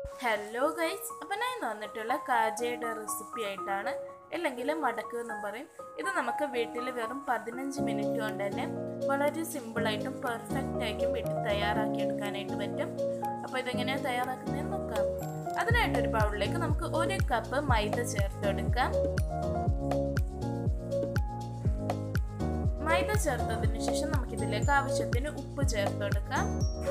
hello guys അപ്പം ഞാൻ ഇന്ന് വന്നിട്ടുള്ള കാജയുടെ റെസിപ്പി ആയിട്ടാണ് അല്ലെങ്കിൽ മടക്ക് എന്നും പറയും ഇത് നമുക്ക് വീട്ടിൽ വെറും പതിനഞ്ച് മിനിറ്റ് കൊണ്ട് തന്നെ വളരെ സിമ്പിളായിട്ടും പെർഫെക്റ്റ് ആയിട്ടും വീട്ടിൽ തയ്യാറാക്കി എടുക്കാനായിട്ട് പറ്റും അപ്പോൾ ഇതെങ്ങനെയാണ് തയ്യാറാക്കുന്നതെന്ന് നോക്കാം അതിനായിട്ടൊരു ബൗളിലേക്ക് നമുക്ക് ഒരു കപ്പ് മൈദ ചേർത്തെടുക്കാം മൈദ ചേർത്തതിന് ശേഷം നമുക്കിതിലേക്ക് ആവശ്യത്തിന് ഉപ്പ് ചേർത്തെടുക്കാം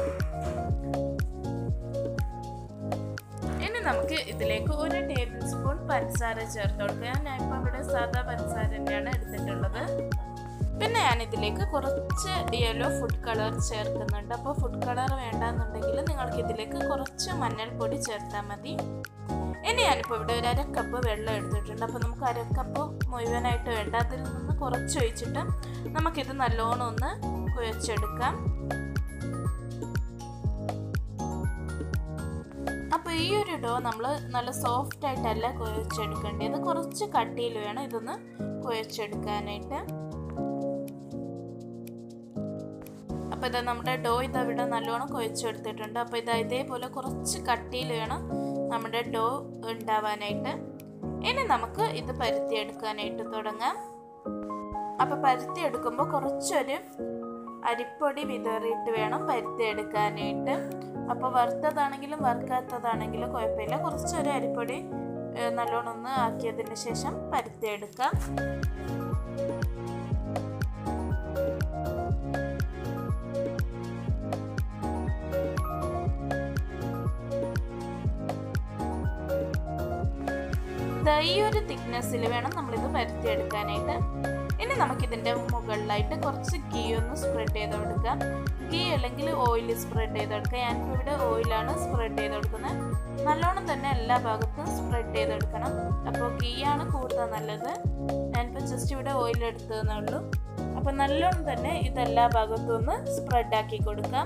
ഇനി നമുക്ക് ഇതിലേക്ക് ഒരു ടേബിൾ സ്പൂൺ പഞ്ചസാര ചേർത്ത് കൊടുക്കുക ഞാൻ ഇപ്പോൾ ഇവിടെ സാധാ പഞ്ചസാര തന്നെയാണ് എടുത്തിട്ടുള്ളത് പിന്നെ ഞാൻ ഇതിലേക്ക് കുറച്ച് യെല്ലോ ഫുഡ് കളർ ചേർക്കുന്നുണ്ട് അപ്പോൾ ഫുഡ് കളർ വേണ്ടാന്നുണ്ടെങ്കിൽ നിങ്ങൾക്ക് ഇതിലേക്ക് കുറച്ച് മഞ്ഞൾപ്പൊടി ചേർത്താൽ മതി ഇനി ഞാനിപ്പോൾ ഇവിടെ ഒരു അരക്കപ്പ് വെള്ളം എടുത്തിട്ടുണ്ട് അപ്പോൾ നമുക്ക് അരക്കപ്പ് മുഴുവനായിട്ട് വേണ്ട അതിൽ നിന്ന് കുറച്ച് ഒഴിച്ചിട്ട് നമുക്കിത് നല്ലോണം ഒന്ന് കുഴച്ചെടുക്കാം അപ്പോൾ ഈ ഒരു ഡോ നമ്മൾ നല്ല സോഫ്റ്റ് ആയിട്ടല്ല കുഴച്ചെടുക്കേണ്ടത് കുറച്ച് കട്ടിയിൽ വേണം ഇതൊന്ന് കുഴച്ചെടുക്കാനായിട്ട് അപ്പോൾ ഇത് നമ്മുടെ ഡോ ഇതവിടെ നല്ലോണം കുഴച്ചെടുത്തിട്ടുണ്ട് അപ്പോൾ ഇത് ഇതേപോലെ കുറച്ച് കട്ടിയിൽ വേണം നമ്മുടെ ഡോ ഉണ്ടാവാനായിട്ട് ഇനി നമുക്ക് ഇത് പരുത്തിയെടുക്കാനായിട്ട് തുടങ്ങാം അപ്പോൾ പരുത്തിയെടുക്കുമ്പോൾ കുറച്ചൊരു അരിപ്പൊടി വിതറിയിട്ട് വേണം പരുത്തിയെടുക്കാനായിട്ട് അപ്പോൾ വറുത്തതാണെങ്കിലും വറുക്കാത്തതാണെങ്കിലും കുഴപ്പമില്ല കുറച്ചൊരു അരിപ്പൊടി നല്ലോണം ഒന്ന് ആക്കിയതിന് ശേഷം പരുത്തിയെടുക്കാം ഈ ഒരു തിക്നെസ്സിൽ വേണം നമ്മളിത് പരുത്തിയെടുക്കാനായിട്ട് ഇനി നമുക്കിതിൻ്റെ മുകളിലായിട്ട് കുറച്ച് ഗീ ഒന്ന് സ്പ്രെഡ് ചെയ്ത് കൊടുക്കാം ഗീ അല്ലെങ്കിൽ ഓയിൽ സ്പ്രെഡ് ചെയ്ത് കൊടുക്കുക ഞാനിപ്പോൾ ഇവിടെ ഓയിലാണ് സ്പ്രെഡ് ചെയ്ത് കൊടുക്കുന്നത് നല്ലോണം തന്നെ എല്ലാ ഭാഗത്തും സ്പ്രെഡ് ചെയ്തെടുക്കണം അപ്പോൾ ഗീ ആണ് കൂടുതൽ നല്ലത് ഞാനിപ്പോൾ ജസ്റ്റ് ഇവിടെ ഓയിൽ എടുത്തതെന്നേ ഉള്ളൂ അപ്പോൾ നല്ലോണം തന്നെ ഇതെല്ലാ ഭാഗത്തും ഒന്ന് സ്പ്രെഡ് ആക്കി കൊടുക്കാം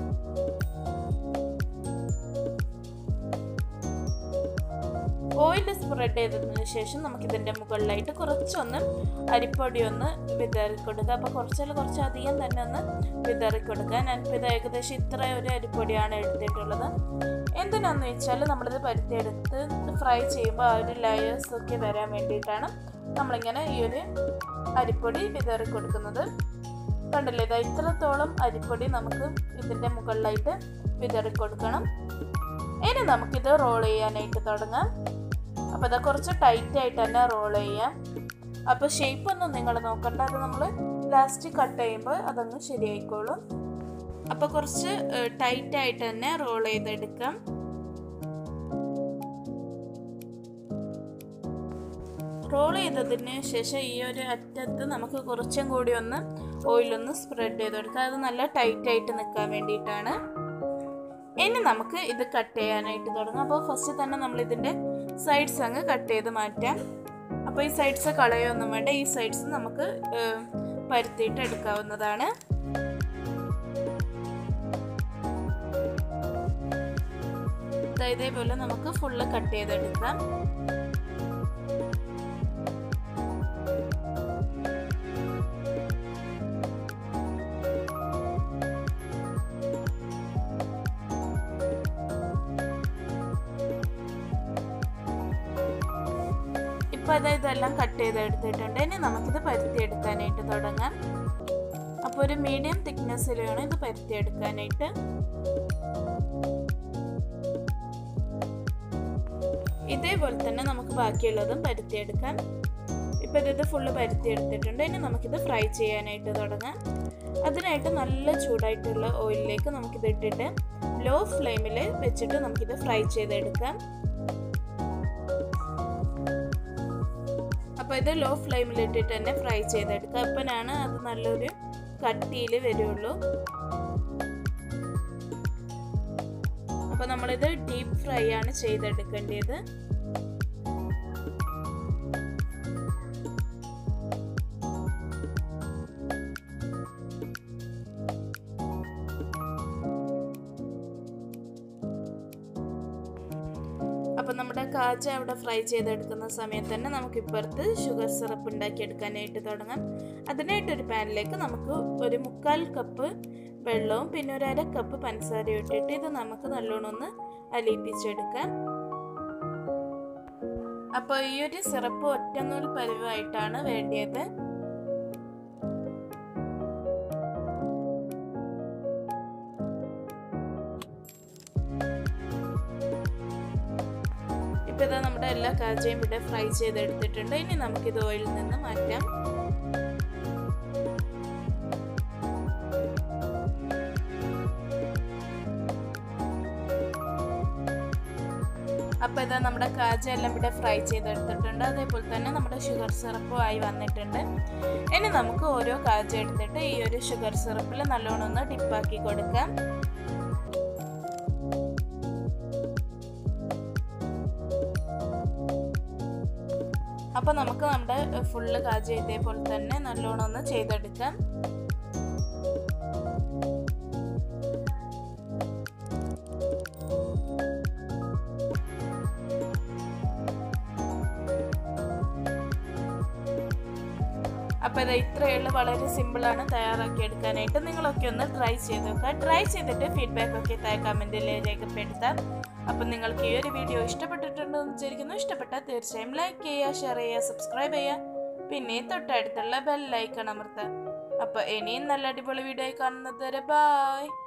ഓയിൽ സ്പ്രെഡ് ചെയ്തതിന് ശേഷം നമുക്കിതിൻ്റെ മുകളിലായിട്ട് കുറച്ചൊന്ന് അരിപ്പൊടി ഒന്ന് വിതറി കൊടുക്കുക അപ്പോൾ കുറച്ചല്ല കുറച്ച് അധികം തന്നെ ഒന്ന് വിതറി കൊടുക്കുക ഞാനിപ്പോൾ ഇത് ഏകദേശം ഇത്ര ഒരു അരിപ്പൊടിയാണ് എടുത്തിട്ടുള്ളത് എന്തിനാന്ന് വെച്ചാൽ നമ്മളിത് പരുത്തിയെടുത്ത് ഫ്രൈ ചെയ്യുമ്പോൾ ആ ഒരു ലെയേഴ്സ് ഒക്കെ വരാൻ വേണ്ടിയിട്ടാണ് നമ്മളിങ്ങനെ ഈ ഒരു അരിപ്പൊടി വിതറി കൊടുക്കുന്നത് കണ്ടില്ലേ ഇതാ ഇത്രത്തോളം അരിപ്പൊടി നമുക്ക് ഇതിൻ്റെ മുകളിലായിട്ട് വിതറി കൊടുക്കണം ഇനി നമുക്കിത് റോൾ ചെയ്യാനായിട്ട് തുടങ്ങാം അപ്പോൾ ഇത് കുറച്ച് ടൈറ്റ് ആയിട്ട് തന്നെ റോൾ ചെയ്യാം അപ്പോൾ ഷേപ്പ് ഒന്നും നിങ്ങൾ നോക്കണ്ട അത് നമ്മൾ ലാസ്റ്റ് കട്ട് ചെയ്യുമ്പോൾ അതങ്ങ് ശരിയായിക്കോളും അപ്പോൾ കുറച്ച് ടൈറ്റ് ആയിട്ട് തന്നെ റോൾ ചെയ്തെടുക്കാം റോൾ ചെയ്തതിന് ശേഷം ഈ ഒരു അറ്റത്ത് നമുക്ക് കുറച്ചും കൂടി ഒന്ന് ഓയിലൊന്ന് സ്പ്രെഡ് ചെയ്ത് കൊടുക്കാം അത് നല്ല ടൈറ്റ് ആയിട്ട് നിൽക്കാൻ വേണ്ടിയിട്ടാണ് ഇനി നമുക്ക് ഇത് കട്ട് ചെയ്യാനായിട്ട് തുടങ്ങാം അപ്പോൾ ഫസ്റ്റ് തന്നെ നമ്മൾ ഇതിൻ്റെ സൈഡ്സ് അങ്ങ് കട്ട് ചെയ്ത് മാറ്റാം അപ്പോൾ ഈ സൈഡ്സ് കളയൊന്നും വേണ്ട ഈ സൈഡ്സ് നമുക്ക് പരുത്തിയിട്ട് എടുക്കാവുന്നതാണ് ഇതേപോലെ നമുക്ക് ഫുള്ള് കട്ട് ചെയ്തെടുക്കാം ഇപ്പോൾ അതായത് ഇതെല്ലാം കട്ട് ചെയ്ത് എടുത്തിട്ടുണ്ട് ഇനി നമുക്കിത് പരുത്തിയെടുക്കാനായിട്ട് തുടങ്ങാം അപ്പോൾ ഒരു മീഡിയം തിക്നെസ്സിൽ വേണം ഇത് പരുത്തിയെടുക്കാനായിട്ട് ഇതേപോലെ തന്നെ നമുക്ക് ബാക്കിയുള്ളതും പരുത്തിയെടുക്കാം ഇപ്പോൾ ഇത് ഫുള്ള് പരുത്തിയെടുത്തിട്ടുണ്ട് ഇനി നമുക്കിത് ഫ്രൈ ചെയ്യാനായിട്ട് തുടങ്ങാം അതിനായിട്ട് നല്ല ചൂടായിട്ടുള്ള ഓയിലിലേക്ക് നമുക്കിത് ഇട്ടിട്ട് ലോ ഫ്ലെയിമിൽ വെച്ചിട്ട് നമുക്കിത് ഫ്രൈ ചെയ്തെടുക്കാം അപ്പോൾ ഇത് ലോ ഫ്ലെയിമിൽ ഇട്ടിട്ട് തന്നെ ഫ്രൈ ചെയ്തെടുക്കുക അപ്പനാണ് അത് നല്ലൊരു കട്ടിയിൽ വരുള്ളൂ അപ്പോൾ നമ്മളിത് ഡീപ്പ് ഫ്രൈ ആണ് ചെയ്തെടുക്കേണ്ടത് അപ്പോൾ നമ്മുടെ കാജ അവിടെ ഫ്രൈ ചെയ്തെടുക്കുന്ന സമയത്ത് തന്നെ നമുക്ക് ഇപ്പുറത്ത് ഷുഗർ സിറപ്പ് ഉണ്ടാക്കിയെടുക്കാനായിട്ട് തുടങ്ങാം അതിനായിട്ടൊരു പാനിലേക്ക് നമുക്ക് ഒരു മുക്കാൽ കപ്പ് വെള്ളവും പിന്നെ ഒരു അര കപ്പ് പഞ്ചസാരയും ഇട്ടിട്ട് ഇത് നമുക്ക് നല്ലോണം ഒന്ന് അലിയിപ്പിച്ചെടുക്കാം അപ്പോൾ ഈ ഒരു സിറപ്പ് ഒറ്റനൂൽ പരുവായിട്ടാണ് വേണ്ടിയത് ഇപ്പോൾ ഇതാ നമ്മുടെ എല്ലാ കാജയും ഇവിടെ ഫ്രൈ ചെയ്തെടുത്തിട്ടുണ്ട് ഇനി നമുക്കിത് ഓയിലിൽ നിന്ന് മാറ്റാം അപ്പോൾ ഇതാ നമ്മുടെ കാജ എല്ലാം ഇവിടെ ഫ്രൈ ചെയ്തെടുത്തിട്ടുണ്ട് അതേപോലെ തന്നെ നമ്മുടെ ഷുഗർ സിറപ്പും ആയി വന്നിട്ടുണ്ട് ഇനി നമുക്ക് ഓരോ കാജ എടുത്തിട്ട് ഈ ഒരു ഷുഗർ സിറപ്പിൽ നല്ലോണം ഒന്ന് ഡിപ്പാക്കി കൊടുക്കാം അപ്പോൾ നമുക്ക് നമ്മുടെ ഫുള്ള് കാജ ഇതേപോലെ തന്നെ നല്ലോണം ഒന്ന് ചെയ്തെടുക്കാം അപ്പോൾ ഇത് ഇത്രയുള്ള വളരെ സിമ്പിളാണ് തയ്യാറാക്കി എടുക്കാനായിട്ട് നിങ്ങളൊക്കെ ഒന്ന് ട്രൈ ചെയ്ത് നോക്കുക ട്രൈ ചെയ്തിട്ട് ഫീഡ്ബാക്ക് ഒക്കെ താഴെ കമൻറ്റിൽ രേഖപ്പെടുത്താം അപ്പം നിങ്ങൾക്ക് ഈ ഒരു വീഡിയോ ഇഷ്ടപ്പെട്ടിട്ടുണ്ടെന്ന് വിചാരിക്കുന്നു ഇഷ്ടപ്പെട്ടാൽ തീർച്ചയായും ലൈക്ക് ചെയ്യുക ഷെയർ ചെയ്യുക സബ്സ്ക്രൈബ് ചെയ്യുക പിന്നെ തൊട്ടടുത്തുള്ള ബെൽ ലൈക്കൺ അമർത്തുക അപ്പോൾ ഇനിയും നല്ല അടിപൊളി വീഡിയോ കാണുന്നത് വരെ ബായ്